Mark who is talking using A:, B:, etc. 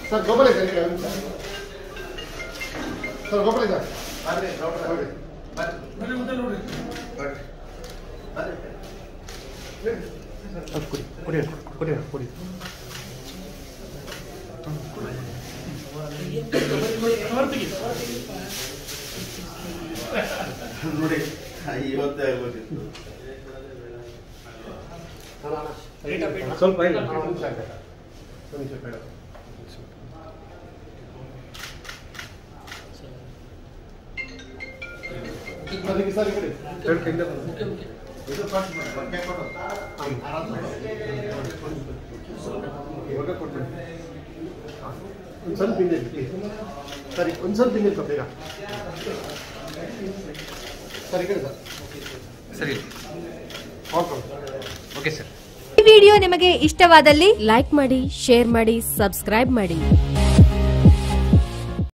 A: Sir Gopala ಇದೆ ಈಗ ಒಂದು ನಿಮಿಷ. ಸರ್ ಗೋಪಾಲ ಇದೆ ನೋಡಿ. ಅದು ಕೊಡಿ ಕೊಡಿ ಕೊಡಿ ಕೊಡಿ
B: ನೋಡಿ ಇವತ್ತೇ ಆಗ್ಬೇಕಿತ್ತು
A: ಸ್ವಲ್ಪ ಇಲ್ಲ ಒಂದು ನಿಮಿಷ ಆಯ್ತಾ? ಒಂದು ನಿಮಿಷ ಬೇಡ ಅದಕ್ಕೆ ಸರಿ ಕೊಡಿ ಎರಡು ಕೈಯಿಂದ ಬಂದು.
B: ಇದು ಫಸ್ಟ್ ಮಾಡಿ ಬಟ್ಟೆ ಕೊಡು
A: ಇವಾಗ ಕೊಡ್ತೀನಿ ಒಂದು ಸ್ವಲ್ಪ ಹಿಂದೆ ಇಡಿ. ಸರಿ ಒಂದು ಸ್ವಲ್ಪ ಹಿಂದೆ ಇಟ್ಕೊ ಬೇಗ ಸರಿ ಕಡೆ ಸರ್
C: ಸರಿ
A: ಹಾಕೊಂಡು
C: ಓಕೆ ಸರ್
D: ಈ ವಿಡಿಯೋ ನಿಮಗೆ ಇಷ್ಟವಾದಲ್ಲಿ ಲೈಕ್ ಮಾಡಿ ಶೇರ್ ಮಾಡಿ ಸಬ್ಸ್ಕ್ರೈಬ್ ಮಾಡಿ